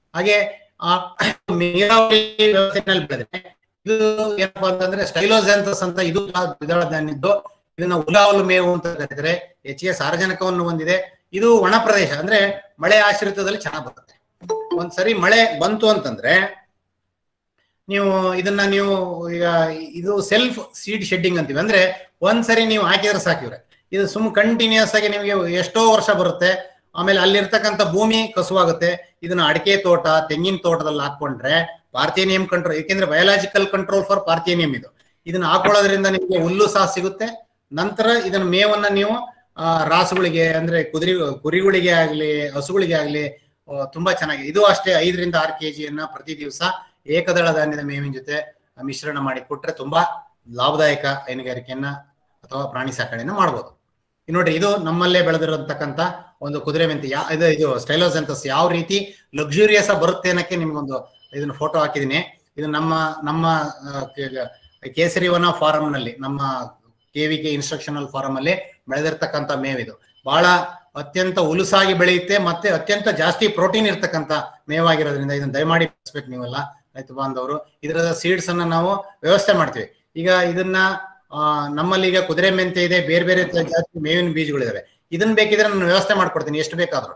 ಹಾಗೆ ಆ ನೀರಾವರಿ ವ್ಯವಸ್ಥೆನಲ್ಲಿ ಬೆಳೆದ್ರೆ ಇದು ಏನಪ್ಪಾ ಅಂತಂದ್ರೆ ಸ್ಟೈಲೋಸೆಂಥಸ್ ಅಂತ ಇದು ದ್ವಿದಳ ಧಾನ್ಯದ್ದು ಇದನ್ನ ಹುಲಾಹುಲು ಮೇವು ಅಂತ ಕರೀತಾರೆ ಹೆಚ್ಚಿಗೆ ಸಾರಜನಕವನ್ನು ಹೊಂದಿದೆ ಇದು ಒಣ ಪ್ರದೇಶ ಅಂದ್ರೆ ಮಳೆ ಆಶ್ರಿತದಲ್ಲಿ ಚೆನ್ನಾಗಿ ಬರುತ್ತೆ ಒಂದ್ಸರಿ ಮಳೆ ಬಂತು ಅಂತಂದ್ರೆ ನೀವು ಇದನ್ನ ನೀವು ಈಗ ಇದು ಸೆಲ್ಫ್ ಸೀಡ್ ಶೆಡ್ಡಿಂಗ್ ಅಂತೀವಿ ಅಂದ್ರೆ ಒಂದ್ಸರಿ ನೀವು ಹಾಕಿದ್ರೆ ಸಾಕಿವ್ರೆ ಇದು ಸುಮ್ ಕಂಟಿನ್ಯೂಸ್ ಆಗಿ ನಿಮಗೆ ಎಷ್ಟೋ ವರ್ಷ ಬರುತ್ತೆ ಆಮೇಲೆ ಅಲ್ಲಿರ್ತಕ್ಕಂಥ ಭೂಮಿ ಕಸುವಾಗುತ್ತೆ ಇದನ್ನ ಅಡಿಕೆ ತೋಟ ತೆಂಗಿನ ತೋಟದಲ್ಲಿ ಹಾಕೊಂಡ್ರೆ ಪಾರ್ಥೇನಿಯಂ ಕಂಟ್ರೋಲ್ ಏಕೆಂದ್ರೆ ಬಯೋಲಾಜಿಕಲ್ ಕಂಟ್ರೋಲ್ ಫಾರ್ ಪಾರ್ಥೇನಿಯಂ ಇದು ಇದನ್ನ ಹಾಕೊಳ್ಳೋದ್ರಿಂದ ನಿಮಗೆ ಹುಲ್ಲು ಸಹ ಸಿಗುತ್ತೆ ನಂತರ ಇದನ್ನ ಮೇವನ್ನ ನೀವು ಆ, ರಾಸುಗಳಿಗೆ ಅಂದ್ರೆ ಕುದುರೆ ಕುರಿಗಳಿಗೆ ಆಗ್ಲಿ ಹಸುಗಳಿಗೆ ಆಗ್ಲಿ ಆ, ತುಂಬಾ ಚೆನ್ನಾಗಿ ಇದು ಅಷ್ಟೇ ಐದರಿಂದ ಆರು ಕೆಜಿಯನ್ನ ಪ್ರತಿ ದಿವಸ ಏಕದಳ ಧಾನ್ಯದ ಮೇವಿನ ಜೊತೆ ಮಿಶ್ರಣ ಮಾಡಿ ಕೊಟ್ರೆ ತುಂಬಾ ಲಾಭದಾಯಕ ಹೈನುಗಾರಿಕೆಯನ್ನ ಅಥವಾ ಪ್ರಾಣಿ ಸಾಕಣೆಯನ್ನ ಮಾಡ್ಬೋದು ಇನ್ನು ನೋಡ್ರಿ ಇದು ನಮ್ಮಲ್ಲೇ ಬೆಳೆದಿರತಕ್ಕಂತ ಒಂದು ಕುದುರೆ ಮೆಂತಿ ಯಾ ಇದು ಇದು ಸ್ಟೈಲೋಸೆಂಥಸ್ ಯಾವ ರೀತಿ ಲಕ್ಸುರಿಯಸ್ ಬರುತ್ತೆ ಅನ್ನಕ್ಕೆ ನಿಮ್ಗೊಂದು ಇದನ್ನ ಫೋಟೋ ಹಾಕಿದೀನಿ ಇದು ನಮ್ಮ ನಮ್ಮ ಆ, ಕೆ- ಕೇಸರಿವನ ಫಾರಂ ನಲ್ಲಿ ನಮ್ಮ ಕೆವಿಕೆ ಇನ್ಸ್ಟ್ರಕ್ಷನಲ್ ಫಾರಂ ಅಲ್ಲಿ ಬೆಳೆದಿರ್ತಕ್ಕಂಥ ಮೇವಿದು ಬಹಳ ಅತ್ಯಂತ ಉಲುಸಾಗಿ ಬೆಳೆಯುತ್ತೆ ಮತ್ತೆ ಅತ್ಯಂತ ಜಾಸ್ತಿ ಪ್ರೋಟೀನ್ ಇರ್ತಕ್ಕಂಥ ಮೇವಾಗಿರೋದ್ರಿಂದ ಇದನ್ನ ದಯಮಾಡಿ ಬೆಳೆಸ್ಬೇಕು ನೀವೆಲ್ಲ ರೈತ ಬಾಂಧವರು ಇದರ ಸೀಡ್ಸ್ ಅನ್ನ ನಾವು ವ್ಯವಸ್ಥೆ ಮಾಡ್ತೀವಿ ಈಗ ಇದನ್ನ ಆ, ನಮ್ಮಲ್ಲಿ ಈಗ ಕುದುರೆ ಮೆಂತೆ ಇದೆ ಬೇರೆ ಬೇರೆ ತ- ಜಾತಿ ಮೇವಿನ ಬೀಜಗಳಿದಾವೆ ಇದನ್ನ ಬೇಕಿದ್ರೆ ನಾನು ವ್ಯವಸ್ಥೆ ಮಾಡ್ಕೊಡ್ತೀನಿ ಎಷ್ಟು ಬೇಕಾದ್ರೂ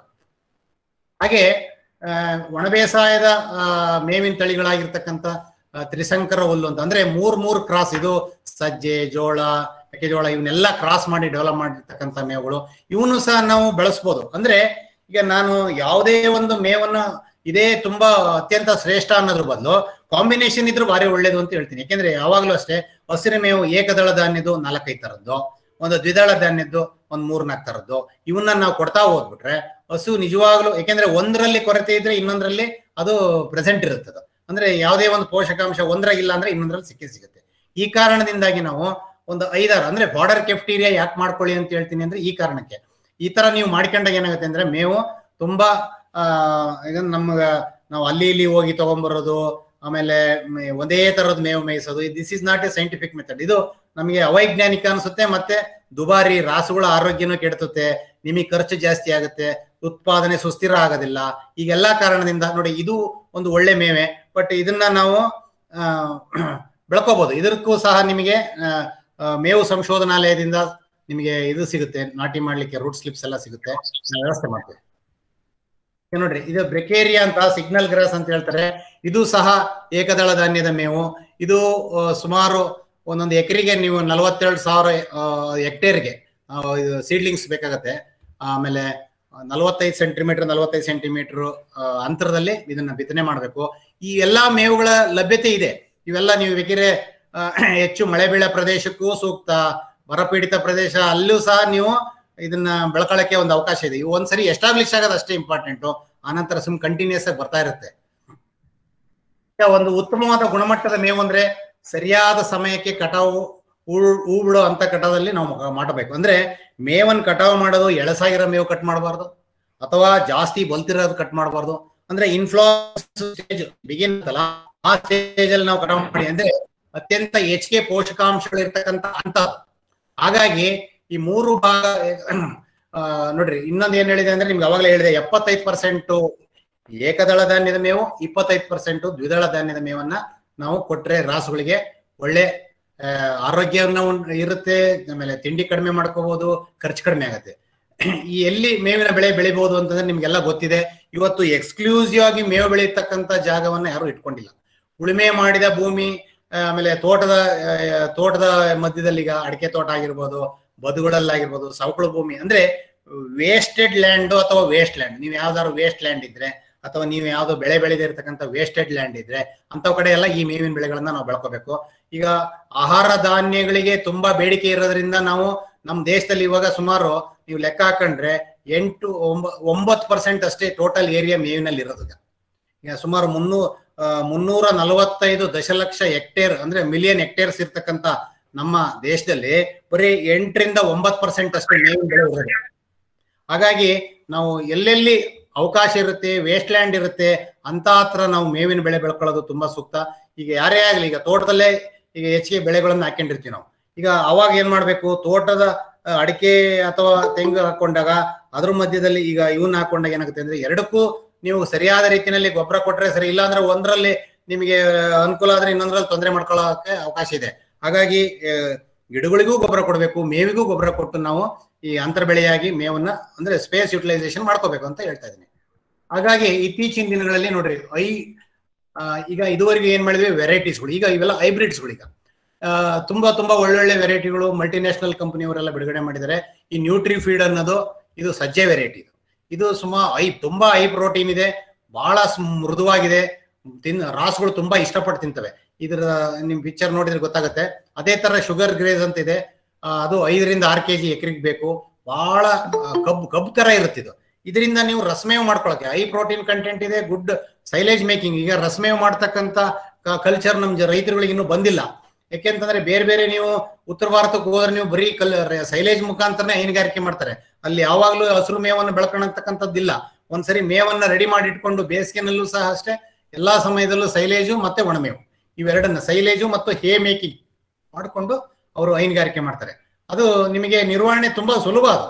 ಹಾಗೆ ಆ, ಒಣ ಬೇಸಾಯದ ಆ, ಮೇವಿನ ತಳಿಗಳಾಗಿರ್ತಕ್ಕಂಥ ಆ, ತ್ರಿಸಂಕರ ಹುಲ್ಲು ಅಂತ ಅಂದ್ರೆ ಮೂರ್ ಮೂರ್ ಕ್ರಾಸ್ ಇದು ಸಜ್ಜೆ ಜೋಳ ಮೆಕ್ಕೆಜೋಳ ಇವನ್ನೆಲ್ಲ ಕ್ರಾಸ್ ಮಾಡಿ ಡೆವಲಪ್ ಮಾಡಿರ್ತಕ್ಕಂಥ ಮೇವುಗಳು ಇವನು ಸಹ ನಾವು ಬೆಳೆಸ್ಬೋದು ಅಂದ್ರೆ ಈಗ ನಾನು ಯಾವುದೇ ಒಂದು ಮೇವನ್ನ ಇದೇ ತುಂಬಾ ಅತ್ಯಂತ ಶ್ರೇಷ್ಠ ಅನ್ನೋದ್ರ ಬದಲು ಕಾಂಬಿನೇಷನ್ ಇದ್ರೂ ಭಾರಿ ಒಳ್ಳೇದು ಅಂತ ಹೇಳ್ತೀನಿ ಯಾಕೆಂದ್ರೆ ಯಾವಾಗ್ಲೂ ಅಷ್ಟೇ ಹಸಿರು ಮೇವು ಏಕದಳ ಧಾನ್ಯದ್ದು ನಾಲ್ಕೈದು ತರದ್ದು ಒಂದು ದ್ವಿದಳ ಧಾನ್ಯದ್ದು ಒಂದ್ ಮೂರ್ ನಾಲ್ಕು ತರದ್ದು ಇವನ್ನ ನಾವು ಕೊಡ್ತಾ ಹೋಗ್ಬಿಟ್ರೆ ಹಸು ನಿಜವಾಗ್ಲೂ ಯಾಕೆಂದ್ರೆ ಒಂದರಲ್ಲಿ ಕೊರತೆ ಇದ್ರೆ ಇನ್ನೊಂದರಲ್ಲಿ ಅದು ಪ್ರೆಸೆಂಟ್ ಇರುತ್ತದೆ ಅಂದ್ರೆ ಯಾವುದೇ ಒಂದು ಪೋಷಕಾಂಶ ಒಂದ್ರಾಗಿಲ್ಲ ಅಂದ್ರೆ ಇನ್ನೊಂದ್ರಲ್ಲಿ ಸಿಕ್ಕೇ ಸಿಗುತ್ತೆ ಈ ಕಾರಣದಿಂದಾಗಿ ನಾವು ಒಂದು ಐದಾರು ಅಂದ್ರೆ ಬಾರ್ಡರ್ ಕೆಫ್ಟೀರಿಯಾ ಯಾಕೆ ಮಾಡ್ಕೊಳ್ಳಿ ಅಂತ ಹೇಳ್ತೀನಿ ಅಂದ್ರೆ ಈ ಕಾರಣಕ್ಕೆ ಈ ತರ ನೀವು ಮಾಡ್ಕೊಂಡಾಗ ಏನಾಗುತ್ತೆ ಅಂದ್ರೆ ಮೇವು ತುಂಬಾ ಆ ಈಗ ನಮ್ಗ ನಾವು ಅಲ್ಲಿ ಇಲ್ಲಿ ಹೋಗಿ ತಗೊಂಡ್ಬರೋದು ಆಮೇಲೆ ಮೇ- ಒಂದೇ ತರದ ಮೇವು ಮೇಯಿಸೋದು this is not a scientific method ಇದು ನಮಗೆ ಅವೈಜ್ಞಾನಿಕ ಅನ್ಸುತ್ತೆ ಮತ್ತೆ ದುಬಾರಿ ರಾಸುಗಳ ಆರೋಗ್ಯನೂ ಕೆಡುತ್ತೆ ನಿಮಗೆ ಖರ್ಚು ಜಾಸ್ತಿ ಆಗುತ್ತೆ ಉತ್ಪಾದನೆ ಸುಸ್ಥಿರ ಆಗೋದಿಲ್ಲ ಈಗೆಲ್ಲಾ ಕಾರಣದಿಂದ ನೋಡಿ ಇದು ಒಂದು ಒಳ್ಳೆ ಮೇವೆ ಬಟ್ ಇದನ್ನ ನಾವು ಆ, ಬೆಳ್ಕೋಬಹುದು ಇದಕ್ಕೂ ಸಹ ನಿಮಗೆ ಆ, ಆ, ಮೇವು ಸಂಶೋಧನಾಲಯದಿಂದ ನಿಮಗೆ ಇದು ಸಿಗುತ್ತೆ ನಾಟಿ ಮಾಡ್ಲಿಕ್ಕೆ ರೂಟ್ ಸ್ಲಿಪ್ಸ್ ಎಲ್ಲ ಸಿಗುತ್ತೆ ನಾವು ವ್ಯವಸ್ಥೆ ಮಾಡ್ತೀವಿ ಈಗ ನೋಡ್ರಿ ಇದು ಬ್ರೆಕೇರಿಯಾ ಅಂತ ಸಿಗ್ನಲ್ ಗ್ರಾಸ್ ಅಂತ ಹೇಳ್ತಾರೆ ಇದು ಸಹ ಏಕದಳ ಧಾನ್ಯದ ಮೇವು ಇದು ಆ, ಸುಮಾರು ಒಂದೊಂದು ಎಕರೆಗೆ ನೀವು ನಲವತ್ತೆರಡು ಸಾವಿರ ಹೆಕ್ಟೇರ್ಗೆ ಇದು ಸೀಡ್ಲಿಂಗ್ಸ್ ಬೇಕಾಗತ್ತೆ ಆಮೇಲೆ ನಲವತ್ತೈದು ಸೆಂಟಿಮೀಟರ್ ನಲವತ್ತೈದು ಸೆಂಟಿಮೀಟರ್ ಅಂತರದಲ್ಲಿ ಇದನ್ನ ಬಿತ್ತನೆ ಮಾಡಬೇಕು ಈ ಎಲ್ಲಾ ಮೇವುಗಳ ಲಭ್ಯತೆ ಇದೆ ಇವೆಲ್ಲ ನೀವು ಬೇಕಿದ್ರೆ ಆ, ಹೆಚ್ಚು ಮಳೆ ಬೀಳೋ ಪ್ರದೇಶಕ್ಕೂ ಸೂಕ್ತ ಬರಪೀಡಿತ ಪ್ರದೇಶ ಅಲ್ಲೂ ಸಹ ನೀವು ಇದನ್ನ ಬೆಳ್ಕೊಳ್ಳಕ್ಕೆ ಒಂದು ಅವಕಾಶ ಇದೆ ಇವು ಒಂದ್ಸರಿ ಎಸ್ಟಾಬ್ಲಿಷ್ ಆಗೋದು ಅಷ್ಟೇ ಇಂಪಾರ್ಟೆಂಟು ಆನಂತರ ಸುಮ್ ಕಂಟಿನ್ಯೂಸ್ ಆಗಿ ಬರ್ತಾ ಇರುತ್ತೆ ಈಗ ಒಂದು ಉತ್ತಮವಾದ ಗುಣಮಟ್ಟದ ಮೇವು ಅಂದ್ರೆ ಸರಿಯಾದ ಸಮಯಕ್ಕೆ ಕಟಾವು ಹೂ ಹೂ ಬಿಡೋ ಅಂತ ಕಟಾವಲ್ಲಿ ನಾವು ಮ- ಮಾಡಬೇಕು ಅಂದ್ರೆ ಮೇವನ್ ಕಟಾವು ಮಾಡೋದು ಎಳಸಾಗಿರೋ ಮೇವು ಕಟ್ ಮಾಡಬಾರ್ದು ಅಥವಾ ಜಾಸ್ತಿ ಬಲ್ತಿರೋದು ಕಟ್ ಮಾಡಬಾರ್ದು ಅಂದ್ರೆ ಇನ್ಫ್ಲೋಸ್ ಸ್ಟೇಜ್ ಬಿಗಿನ್ ಅಂತಲ್ಲ ಆ ಸ್ಟೇಜ್ ಅಲ್ಲಿ ನಾವು ಕಟಾವು ಮಾಡಿ ಅಂದ್ರೆ ಅತ್ಯಂತ ಹೆಚ್ಚಿಗೆ ಪೋಷಕಾಂಶಗಳು ಇರ್ತಕ್ಕಂಥ ಹಂತ ಅದು. ಹಾಗಾಗಿ ಈ ಮೂರು ಭಾಗ ಆ, ನೋಡ್ರಿ ಇನ್ನೊಂದು ಏನ್ ಹೇಳಿದೆ ಅಂದ್ರೆ ನಿಮ್ಗೆ ಅವಾಗಲೇ ಹೇಳಿದೆ ಎಪ್ಪತ್ತೈದು ಪರ್ಸೆಂಟ್ ಏಕದಳ ಧಾನ್ಯದ ಮೇವು ಇಪ್ಪತ್ತೈದು ಪರ್ಸೆಂಟ್ ದ್ವಿದಳ ಧಾನ್ಯದ ಮೇವನ್ನ ನಾವು ಕೊಟ್ರೆ ರಾಸುಗಳಿಗೆ ಒಳ್ಳೆ ಆ, ಆರೋಗ್ಯವನ್ನ ಉಂಟ್- ಇರುತ್ತೆ ಆಮೇಲೆ ತಿಂಡಿ ಕಡಿಮೆ ಮಾಡ್ಕೋಬಹುದು ಖರ್ಚು ಕಡಿಮೆ ಆಗುತ್ತೆ ಈ ಎಲ್ಲಿ ಮೇವಿನ ಬೆಳೆ ಬೆಳಿಬಹುದು ಅಂತಂದ್ರೆ ನಿಮ್ಗೆಲ್ಲ ಗೊತ್ತಿದೆ ಇವತ್ತು ಎಕ್ಸ್ಕ್ಲೂಸಿವ್ ಆಗಿ ಮೇವು ಬೆಳೆಯತಕ್ಕಂತ ಜಾಗವನ್ನ ಯಾರು ಇಟ್ಕೊಂಡಿಲ್ಲ ಉಳುಮೆ ಮಾಡಿದ ಭೂಮಿ ಆ, ಆಮೇಲೆ ತೋಟದ ಆ, ತೋಟದ ಮಧ್ಯದಲ್ಲಿ ಈಗ ಅಡಿಕೆ ತೋಟ ಆಗಿರ್ಬೋದು ಬದುಗಳಲ್ಲಾಗಿರ್ಬೋದು ಸವಕಳು ಭೂಮಿ ಅಂದ್ರೆ ವೇಸ್ಟೆಡ್ ಲ್ಯಾಂಡ್ ಅಥವಾ ವೇಸ್ಟ್ ಲ್ಯಾಂಡ್ ನೀವು ಯಾವ್ದಾದ್ರು ವೇಸ್ಟ್ ಲ್ಯಾಂಡ್ ಇದ್ರೆ ಅಥವಾ ನೀವು ಯಾವ್ದೋ ಬೆಳೆ ಬೆಳೆದೇ ಇರತಕ್ಕಂಥ ವೇಸ್ಟೆಡ್ ಲ್ಯಾಂಡ್ ಇದ್ರೆ ಅಂತವ್ ಕಡೆ ಎಲ್ಲ ಈ ಮೇವಿನ ಬೆಳೆಗಳನ್ನ ನಾವು ಬೆಳ್ಕೋಬೇಕು ಈಗ ಆಹಾರ ಧಾನ್ಯಗಳಿಗೆ ತುಂಬಾ ಬೇಡಿಕೆ ಇರೋದ್ರಿಂದ ನಾವು ನಮ್ಮ ದೇಶದಲ್ಲಿ ಇವಾಗ ಸುಮಾರು ನೀವು ಲೆಕ್ಕ ಹಾಕೊಂಡ್ರೆ ಎಂಟು ಒಂಬ- ಒಂಬತ್ತು ಪರ್ಸೆಂಟ್ ಅಷ್ಟೇ ಟೋಟಲ್ ಏರಿಯಾ ಮೇವಿನಲ್ಲಿ ಇರೋದು ಈಗ. ಈಗ ಸುಮಾರು ಮುನ್ನೂ ಆ, ಮುನ್ನೂರ ನಲವತ್ತೈದು ದಶಲಕ್ಷ ಹೆಕ್ಟೇರ್ ಅಂದ್ರೆ ಮಿಲಿಯನ್ ಹೆಕ್ಟೇರ್ಸ್ ಇರ್ತಕ್ಕಂಥ ನಮ್ಮ ದೇಶದಲ್ಲಿ ಬರೀ ಎಂಟರಿಂದ ಒಂಬತ್ತು ಪರ್ಸೆಂಟ್ ಅಷ್ಟೇ ಮೇವಿನ ಬೆಳೆ ಇರೋದು ಹಾಗಾಗಿ ನಾವು ಎಲ್ಲೆಲ್ಲಿ ಅವಕಾಶ ಇರುತ್ತೆ ವೇಸ್ಟ್ ಲ್ಯಾಂಡ್ ಇರುತ್ತೆ ಅಂತ ಹತ್ರ ನಾವು ಮೇವಿನ ಬೆಳೆ ಬೆಳ್ಕೊಳ್ಳೋದು ತುಂಬಾ ಸೂಕ್ತ ಈಗ ಯಾರೇ ಆಗ್ಲಿ ಈಗ ತೋಟದಲ್ಲೇ ಈಗ ಹೆಚ್ಚಿಗೆ ಬೆಳೆಗಳನ್ನ ಹಾಕೊಂಡಿರ್ತೀವಿ ನಾವು ಈಗ ಅವಾಗ ಏನ್ ಮಾಡ್ಬೇಕು ತೋಟದ ಆ, ಅಡಿಕೆ ಅಥವಾ ತೆಂಗು ಹಾಕೊಂಡಾಗ ಅದ್ರ ಮಧ್ಯದಲ್ಲಿ ಈಗ ಇವನ್ನ ಹಾಕೊಂಡಾಗ ಏನಾಗುತ್ತೆ ಅಂದ್ರೆ ಎರಡಕ್ಕೂ ನೀವು ಸರಿಯಾದ ರೀತಿಯಲ್ಲಿ ಗೊಬ್ಬರ ಕೊಟ್ರೆ ಸರಿ ಇಲ್ಲ ಅಂದ್ರೆ ಒಂದರಲ್ಲಿ ನಿಮಗೆ ಅನುಕೂಲ ಆದ್ರೆ ಇನ್ನೊಂದ್ರಲ್ಲಿ ತೊಂದರೆ ಮಾಡ್ಕೊಳ್ಳೋಕೆ ಅವಕಾಶ ಇದೆ ಹಾಗಾಗಿ ಆ, ಗಿಡಗಳಿಗೂ ಗೊಬ್ಬರ ಕೊಡಬೇಕು ಮೇವಿಗೂ ಗೊಬ್ಬರ ಕೊಟ್ಟು ನಾವು ಈ ಅಂತರ ಬೆಳೆಯಾಗಿ ಮೇವನ್ನ ಅಂದ್ರೆ ಸ್ಪೇಸ್ ಯುಟಿಲೈಸೇಷನ್ ಮಾಡ್ಕೋಬೇಕು ಅಂತ ಹೇಳ್ತಾ ಇದ್ದೀನಿ ಹಾಗಾಗಿ ಇತ್ತೀಚಿನ ದಿನಗಳಲ್ಲಿ ನೋಡ್ರಿ ಐ ಆ, ಈಗ ಇದುವರೆಗೆ ಏನ್ ಮಾಡಿದ್ವಿ ವೆರೈಟೀಸ್ಗಳು ಈಗ ಇವೆಲ್ಲ ಹೈಬ್ರಿಡ್ಸ್ಗಳು ಈಗ ಆ, ತುಂಬಾ ತುಂಬಾ ಒಳ್ಳೊಳ್ಳೆ ವೆರೈಟಿಗಳು ಮಲ್ಟಿನ್ಯಾಷನಲ್ ಕಂಪನಿಯವರೆಲ್ಲ ಬಿಡುಗಡೆ ಮಾಡಿದ್ದಾರೆ ಈ ನ್ಯೂಟ್ರಿ ಫೀಡ್ ಅನ್ನೋದು ಇದು ಸಜ್ಜೆ ವೆರೈಟಿ ಇದು ಇದು ಸುಮಾರು ಐ ತುಂಬಾ ಹೈ ಪ್ರೋಟೀನ್ ಇದೆ ಬಹಳ ಸ್- ಮೃದುವಾಗಿದೆ ತಿನ್ ರಾಸುಗಳು ತುಂಬಾ ಇಷ್ಟಪಟ್ಟು ತಿಂತವೆ ಇದ್ರ ನಿಮ್ ಪಿಕ್ಚರ್ ನೋಡಿದ್ರೆ ಗೊತ್ತಾಗುತ್ತೆ ಅದೇ ತರ ಶುಗರ್ ಗ್ರೇಸ್ ಅಂತ ಇದೆ ಆ, ಅದು ಐದರಿಂದ ಆರು ಕೆಜಿ ಎಕರೆಗೆ ಬೇಕು ಬಹಳ ಆ, ಕಬ್ಬು ಕಬ್ಬು ತರ ಇರುತ್ತೆ ಇದು ಇದರಿಂದ ನೀವು ರಸಮೇವ್ ಮಾಡ್ಕೊಳಕ್ಕೆ ಹೈ ಪ್ರೋಟೀನ್ ಕಂಟೆಂಟ್ ಇದೆ ಗುಡ್ ಸೈಲೇಜ್ ಮೇಕಿಂಗ್ ಈಗ ರಸಮೇವ್ ಮಾಡ್ತಕ್ಕಂತ ಕಲ್ಚರ್ ನಮ್ ಜ- ರೈತರುಗಳಿಗೆ ಇನ್ನೂ ಬಂದಿಲ್ಲ ಯಾಕೆಂತಂದ್ರೆ ಬೇರೆ ಬೇರೆ ನೀವು ಉತ್ತರ ಭಾರತಕ್ಕೆ ಹೋದ್ರೆ ನೀವು ಬರೀ ಕಲ್ ಸೈಲೇಜ್ ಮುಖಾಂತರನೇ ಹೈನುಗಾರಿಕೆ ಮಾಡ್ತಾರೆ ಅಲ್ಲಿ ಯಾವಾಗ್ಲೂ ಹಸಿರು ಮೇವನ್ನು ಬೆಳ್ಕೊಳತಕ್ಕಂಥದ್ದಿಲ್ಲ ಒಂದ್ಸರಿ ಮೇವನ್ನ ರೆಡಿ ಮಾಡಿ ಇಟ್ಕೊಂಡು ಬೇಸಿಗೆನಲ್ಲೂ ಸಹ ಅಷ್ಟೇ ಎಲ್ಲಾ ಸಮಯದಲ್ಲೂ ಸೈಲೇಜು ಮತ್ತೆ ಒಣಮೇವು ಇವೆರಡನ್ನ ಸೈಲೇಜು ಮತ್ತು ಹೇ ಮೇಕಿಂಗ್ ಮಾಡಿಕೊಂಡು ಅವರು ಹೈನುಗಾರಿಕೆ ಮಾಡ್ತಾರೆ ಅದು ನಿಮಗೆ ನಿರ್ವಹಣೆ ತುಂಬಾ ಸುಲಭ ಅದು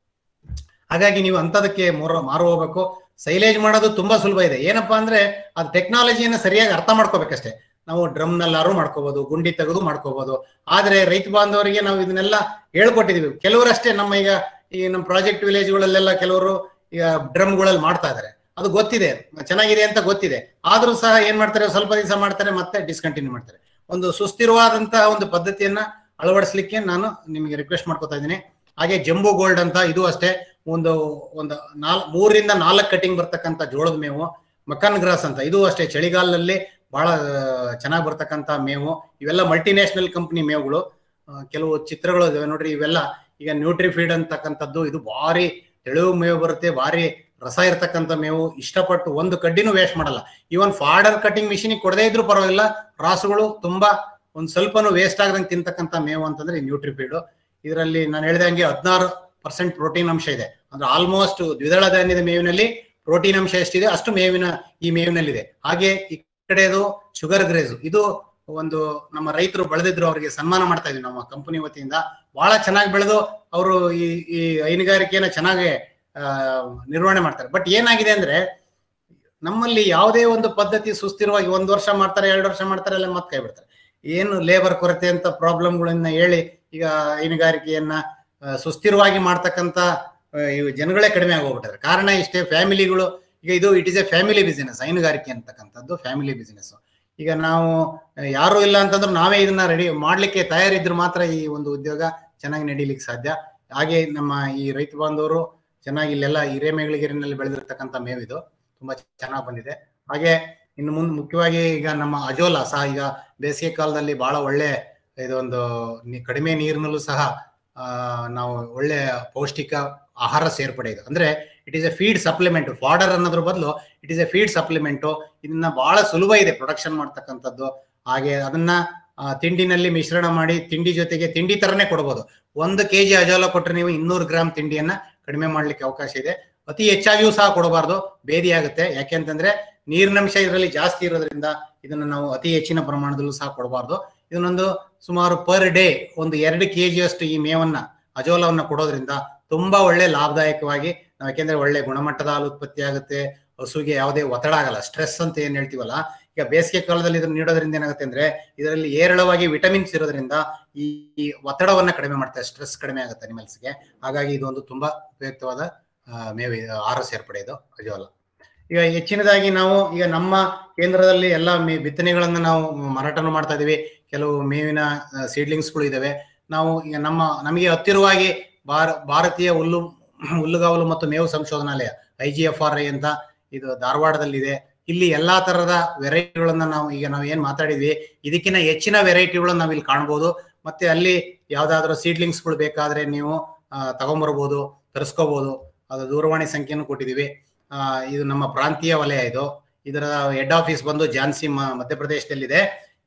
ಹಾಗಾಗಿ ನೀವು ಅಂತದಕ್ಕೆ ಮೊರ ಮಾರು ಹೋಗ್ಬೇಕು ಸೈಲೇಜ್ ಮಾಡೋದು ತುಂಬಾ ಸುಲಭ ಇದೆ ಏನಪ್ಪಾ ಅಂದ್ರೆ ಅದು ಟೆಕ್ನಾಲಜಿಯನ್ನು ಸರಿಯಾಗಿ ಅರ್ಥ ಮಾಡ್ಕೋಬೇಕಷ್ಟೇ ನಾವು ಡ್ರಮ್ ನಲ್ಲಾರು ಮಾಡ್ಕೋಬಹುದು ಗುಂಡಿ ತೆಗೆದು ಮಾಡ್ಕೋಬಹುದು ಆದ್ರೆ ರೈತ ಬಾಂಧವರಿಗೆ ನಾವು ಇದನ್ನೆಲ್ಲ ಹೇಳ್ಕೊಟ್ಟಿದೀವಿ ಕೆಲವರಷ್ಟೇ ನಮ್ಮ ಈಗ ಈ ನಮ್ಮ ಪ್ರಾಜೆಕ್ಟ್ ವಿಲೇಜ್ಗಳಲ್ಲೆಲ್ಲ ಕೆಲವರು ಈಗ ಡ್ರಮ್ಗಳಲ್ಲಿ ಮಾಡ್ತಾ ಇದಾರೆ ಅದು ಗೊತ್ತಿದೆ ಚೆನ್ನಾಗಿದೆ ಅಂತ ಗೊತ್ತಿದೆ ಆದ್ರೂ ಸಹ ಏನ್ ಮಾಡ್ತಾರೆ ಸ್ವಲ್ಪ ದಿವಸ ಮಾಡ್ತಾರೆ ಮತ್ತೆ ಡಿಸ್ಕಂಟಿನ್ಯೂ ಮಾಡ್ತಾರೆ ಒಂದು ಸುಸ್ಥಿರವಾದಂತಹ ಒಂದು ಪದ್ಧತಿಯನ್ನ ಅಳವಡಿಸ್ಲಿಕ್ಕೆ ನಾನು ನಿಮಗೆ ರಿಕ್ವೆಸ್ಟ್ ಮಾಡ್ಕೊತಾ ಇದ್ದೀನಿ ಹಾಗೆ ಜಂಬೂ ಗೋಲ್ಡ್ ಅಂತ ಇದು ಅಷ್ಟೇ ಒಂದು ಒಂದು ನಾಲ್ ಮೂರರಿಂದ ನಾಲ್ಕು ಕಟಿಂಗ್ ಬರ್ತಕ್ಕಂಥ ಜೋಳದ ಮೇವು ಮಕ್ಕನ್ ಗ್ರಾಸ್ ಅಂತ ಇದು ಅಷ್ಟೇ ಚಳಿಗಾಲದಲ್ಲಿ ಬಹಳ ಚೆನ್ನಾಗಿ ಬರ್ತಕ್ಕಂಥ ಮೇವು ಇವೆಲ್ಲ ಮಲ್ಟಿನ್ಯಾಷನಲ್ ಕಂಪನಿ ಮೇವುಗಳು ಆ, ಕೆಲವು ಚಿತ್ರಗಳು ಇದಾವೆ ನೋಡ್ರಿ ಇವೆಲ್ಲ ಈಗ ನ್ಯೂಟ್ರಿ ಫೀಡ್ ಅಂತಕ್ಕಂಥದ್ದು ಇದು ಭಾರಿ ತೆಳುವು ಮೇವು ಬರುತ್ತೆ ಭಾರಿ ರಸ ಇರ್ತಕ್ಕಂಥ ಮೇವು ಇಷ್ಟಪಟ್ಟು ಒಂದು ಕಡ್ಡಿನೂ ವೇಸ್ಟ್ ಮಾಡಲ್ಲ ಇವನ್ ಫಾಡರ್ ಕಟಿಂಗ್ ಮಿಷಿನ್ ಕೊಡದೇ ಇದ್ರೂ ಪರವಾಗಿಲ್ಲ ರಾಸುಗಳು ತುಂಬಾ ಒಂದ್ ಸ್ವಲ್ಪನೂ ವೇಸ್ಟ್ ಆಗದಂಗೆ ತಿಂತಕ್ಕಂಥ ಮೇವು ಅಂತಂದ್ರೆ ನ್ಯೂಟ್ರಿ ಫೀಡ್ ಇದರಲ್ಲಿ ನಾನು ಹೇಳಿದಂಗೆ ಹದಿನಾರು ಪರ್ಸೆಂಟ್ ಪ್ರೋಟೀನ್ ಅಂಶ ಇದೆ ಅಂದ್ರೆ ಆಲ್ಮೋಸ್ಟ್ ದ್ವಿದಳ ಧಾನ್ಯದ ಮೇವಿನಲ್ಲಿ ಪ್ರೋಟೀನ್ ಅಂಶ ಎಷ್ಟಿದೆ ಅಷ್ಟು ಮೇವಿನ ಈ ಮೇವಿನಲ್ಲಿದೆ ಹಾಗೆ ಈ ಕಡೆದು ಶುಗರ್ ಗ್ರೇಸ್ ಇದು ಒಂದು ನಮ್ಮ ರೈತರು ಬೆಳೆದಿದ್ರು ಅವರಿಗೆ ಸನ್ಮಾನ ಮಾಡ್ತಾ ಇದೀವಿ ನಮ್ಮ ಕಂಪನಿ ವತಿಯಿಂದ ಬಹಳ ಚೆನ್ನಾಗಿ ಬೆಳೆದು ಅವರು ಈ ಈ ಹೈನುಗಾರಿಕೆಯನ್ನ ಚೆನ್ನಾಗಿ ಆ, ನಿರ್ವಹಣೆ ಮಾಡ್ತಾರೆ ಬಟ್ ಏನಾಗಿದೆ ಅಂದ್ರೆ ನಮ್ಮಲ್ಲಿ ಯಾವುದೇ ಒಂದು ಪದ್ಧತಿ ಸುಸ್ಥಿರವಾಗಿ ಒಂದ್ ವರ್ಷ ಮಾಡ್ತಾರೆ ಎರಡು ವರ್ಷ ಮಾಡ್ತಾರೆ ಎಲ್ಲ ಮತ್ತೆ ಕೈ ಬಿಡ್ತಾರೆ ಏನು ಲೇಬರ್ ಕೊರತೆ ಅಂತ ಪ್ರಾಬ್ಲಮ್ಗಳನ್ನ ಹೇಳಿ ಈಗ ಹೈನುಗಾರಿಕೆಯನ್ನ ಆ, ಸುಸ್ಥಿರವಾಗಿ ಮಾಡ್ತಕ್ಕಂತ ಆ, ಇವು ಜನಗಳೇ ಕಡಿಮೆ ಆಗೋಗ್ಬಿಟ್ಟಾರೆ ಕಾರಣ ಇಷ್ಟೇ ಫ್ಯಾಮಿಲಿಗಳು ಈಗ ಇದು it is a family business ಹೈನುಗಾರಿಕೆ ಅಂತಕ್ಕಂಥದ್ದು ಫ್ಯಾಮಿಲಿ ಬಿಸಿನೆಸ್ ಈಗ ನಾವು ಆ, ಯಾರು ಇಲ್ಲ ಅಂತಂದ್ರೆ ನಾವೇ ಇದನ್ನ ರೆಡಿ ಮಾಡ್ಲಿಕ್ಕೆ ತಯಾರಿದ್ರು ಮಾತ್ರ ಈ ಒಂದು ಉದ್ಯೋಗ ಚೆನ್ನಾಗಿ ನಡೀಲಿಕ್ಕೆ ಸಾಧ್ಯ ಹಾಗೆ ನಮ್ಮ ಈ ರೈತ ಬಾಂಧವರು ಚೆನ್ನಾಗಿ ಇಲ್ಲೆಲ್ಲ ಹಿರೇಮೇಗಳಿಗೆರಿನಲ್ಲಿ ಬೆಳೆದಿರ್ತಕ್ಕಂಥ ಮೇವಿದು ತುಂಬಾ ಚೆನ್ನಾಗಿ ಬಂದಿದೆ ಹಾಗೆ ಇನ್ನು ಮುಂದೆ ಮುಖ್ಯವಾಗಿ ಈಗ ನಮ್ಮ ಅಜೋಲಾ ಸಹ ಈಗ ಬೇಸಿಗೆ ಕಾಲದಲ್ಲಿ ಬಹಳ ಒಳ್ಳೆ ಇದೊಂದು ನಿ- ಕಡಿಮೆ ನೀರಿನಲ್ಲೂ ಸಹ ಆ, ನಾವು ಒಳ್ಳೆ ಪೌಷ್ಟಿಕ ಆಹಾರ ಸೇರ್ಪಡೆ ಇದು ಅಂದ್ರೆ it is a feed supplement fodder ಅನ್ನೋದ್ರ ಬದಲು it is a feed supplement ಇದನ್ನ ಬಹಳ ಸುಲಭ ಇದೆ ಪ್ರೊಡಕ್ಷನ್ ಮಾಡ್ತಕ್ಕಂಥದ್ದು ಹಾಗೆ ಅದನ್ನ ಆ, ತಿಂಡಿನಲ್ಲಿ ಮಿಶ್ರಣ ಮಾಡಿ ತಿಂಡಿ ಜೊತೆಗೆ ತಿಂಡಿ ತರನೇ ಕೊಡ್ಬೋದು ಒಂದು ಕೆಜಿ ಅಜೋಲ ಕೊಟ್ರೆ ನೀವು ಇನ್ನೂರು ಗ್ರಾಮ್ ತಿಂಡಿಯನ್ನ ಕಡಿಮೆ ಮಾಡ್ಲಿಕ್ಕೆ ಅವಕಾಶ ಇದೆ ಅತಿ ಹೆಚ್ಚಾಗಿಯೂ ಸಹ ಕೊಡಬಾರ್ದು ಬೇದಿ ಆಗುತ್ತೆ ಯಾಕೆಂತಂದ್ರೆ ನೀರಿನಂಶ ಇದರಲ್ಲಿ ಜಾಸ್ತಿ ಇರೋದ್ರಿಂದ ಇದನ್ನ ನಾವು ಅತಿ ಹೆಚ್ಚಿನ ಪ್ರಮಾಣದಲ್ಲೂ ಸಹ ಕೊಡಬಾರ್ದು ಇದನ್ನೊಂದು ಸುಮಾರು ಪರ್ ಡೇ ಒಂದು ಎರಡು ಕೆಜಿ ಅಷ್ಟು ಈ ಮೇವನ್ನ ಅಜೋಲವನ್ನ ಕೊಡೋದ್ರಿಂದ ತುಂಬಾ ಒಳ್ಳೆ ಲಾಭದಾಯಕವಾಗಿ ನಾವು ಯಾಕೆಂದ್ರೆ ಒಳ್ಳೆ ಗುಣಮಟ್ಟದ ಹಾಲು ಉತ್ಪತ್ತಿ ಆಗುತ್ತೆ ಹಸುಗೆ ಯಾವುದೇ ಒತ್ತಡ ಆಗಲ್ಲ ಸ್ಟ್ರೆಸ್ ಅಂತ ಏನ್ ಹೇಳ್ತೀವಲ್ಲ ಈಗ ಬೇಸಿಗೆ ಕಾಲದಲ್ಲಿ ಇದನ್ನ ನೀಡೋದ್ರಿಂದ ಏನಾಗುತ್ತೆ ಅಂದ್ರೆ ಇದರಲ್ಲಿ ಹೇರಳವಾಗಿ ವಿಟಮಿನ್ಸ್ ಇರೋದ್ರಿಂದ ಈ ಈ ಒತ್ತಡವನ್ನ ಕಡಿಮೆ ಮಾಡ್ತಾರೆ ಸ್ಟ್ರೆಸ್ ಕಡಿಮೆ ಆಗುತ್ತೆ ಅನಿಮಲ್ಸ್ಗೆ ಹಾಗಾಗಿ ಇದೊಂದು ತುಂಬಾ ಉಪಯುಕ್ತವಾದ ಆ, ಮೇವು ಇದು, ಆಹಾರ ಸೇರ್ಪಡೆ ಇದು ಅಜೋಲ ಈಗ ಹೆಚ್ಚಿನದಾಗಿ ನಾವು ಈಗ ನಮ್ಮ ಕೇಂದ್ರದಲ್ಲಿ ಎಲ್ಲ ಮೇ ಬಿತ್ತನೆಗಳನ್ನ ನಾವು ಮಾರಾಟನೂ ಮಾಡ್ತಾ ಇದೀವಿ ಕೆಲವು ಮೇವಿನ ಸೀಡ್ಲಿಂಗ್ಸ್ಗಳು ಇದಾವೆ ನಾವು ಈಗ ನಮ್ಮ ನಮಗೆ ಹತ್ತಿರವಾಗಿ ಭಾರ ಭಾರತೀಯ ಹುಲ್ಲು ಹುಲ್ಲುಗಾವಲು ಮತ್ತು ಮೇವು ಸಂಶೋಧನಾಲಯ I G F R I ಅಂತ ಇದು ಧಾರವಾಡದಲ್ಲಿದೆ ಇಲ್ಲಿ ಎಲ್ಲಾ ತರದ ವೆರೈಟಿಗಳನ್ನ ನಾವು ಈಗ ನಾವು ಏನ್ ಮಾತಾಡಿದ್ವಿ ಇದಕ್ಕಿಂತ ಹೆಚ್ಚಿನ ವೆರೈಟಿಗಳನ್ನ ನಾವು ಇಲ್ಲಿ ಕಾಣ್ಬೋದು ಮತ್ತೆ ಅಲ್ಲಿ ಯಾವ್ದಾದ್ರು ಸೀಡ್ಲಿಂಗ್ಸ್ಗಳು ಬೇಕಾದ್ರೆ ನೀವು ಆ, ತಗೊಂಬರ್ಬೋದು ತರಿಸ್ಕೋಬಹುದು ಅದು ದೂರವಾಣಿ ಸಂಖ್ಯೆಯನ್ನು ಕೊಟ್ಟಿದ್ದೀವಿ ಆ, ಇದು ನಮ್ಮ ಪ್ರಾಂತೀಯ ವಲಯ ಇದು ಇದರ ಹೆಡ್ ಆಫೀಸ್ ಬಂದು ಝಾನ್ಸಿ ಮ- ಮಧ್ಯಪ್ರದೇಶದಲ್ಲಿದೆ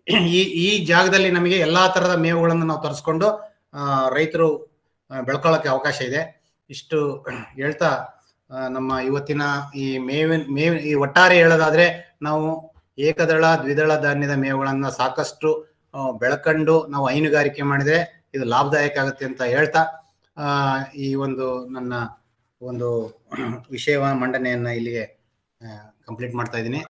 ಈ ಈ ಜಾಗದಲ್ಲಿ ನಮಗೆ ಎಲ್ಲಾ ತರದ ಮೇವುಗಳನ್ನು ನಾವು ತರಿಸ್ಕೊಂಡು ಆ, ರೈತರು ಆ, ಬೆಳ್ಕೊಳ್ಳೋಕೆ ಅವಕಾಶ ಇದೆ ಇಷ್ಟು ಹೇಳ್ತಾ ಆ, ನಮ್ಮ ಇವತ್ತಿನ ಈ ಮೇವಿನ ಮೇವ್ ಈ ಒಟ್ಟಾರೆ ಹೇಳೋದಾದ್ರೆ ನಾವು ಏಕದಳ ದ್ವಿದಳ ಧಾನ್ಯದ ಮೇವುಗಳನ್ನ ಸಾಕಷ್ಟು ಆ, ಬೆಳ್ಕೊಂಡು ನಾವು ಹೈನುಗಾರಿಕೆ ಮಾಡಿದ್ರೆ ಇದು ಲಾಭದಾಯಕ ಆಗುತ್ತೆ ಅಂತ ಹೇಳ್ತಾ ಆ, ಈ ಒಂದು ನನ್ನ ಒಂದು ವಿಷಯ ಮಂಡನೆಯನ್ನ ಇಲ್ಲಿಗೆ ಕಂಪ್ಲೀಟ್ ಮಾಡ್ತಾ ಇದ್ದೀನಿ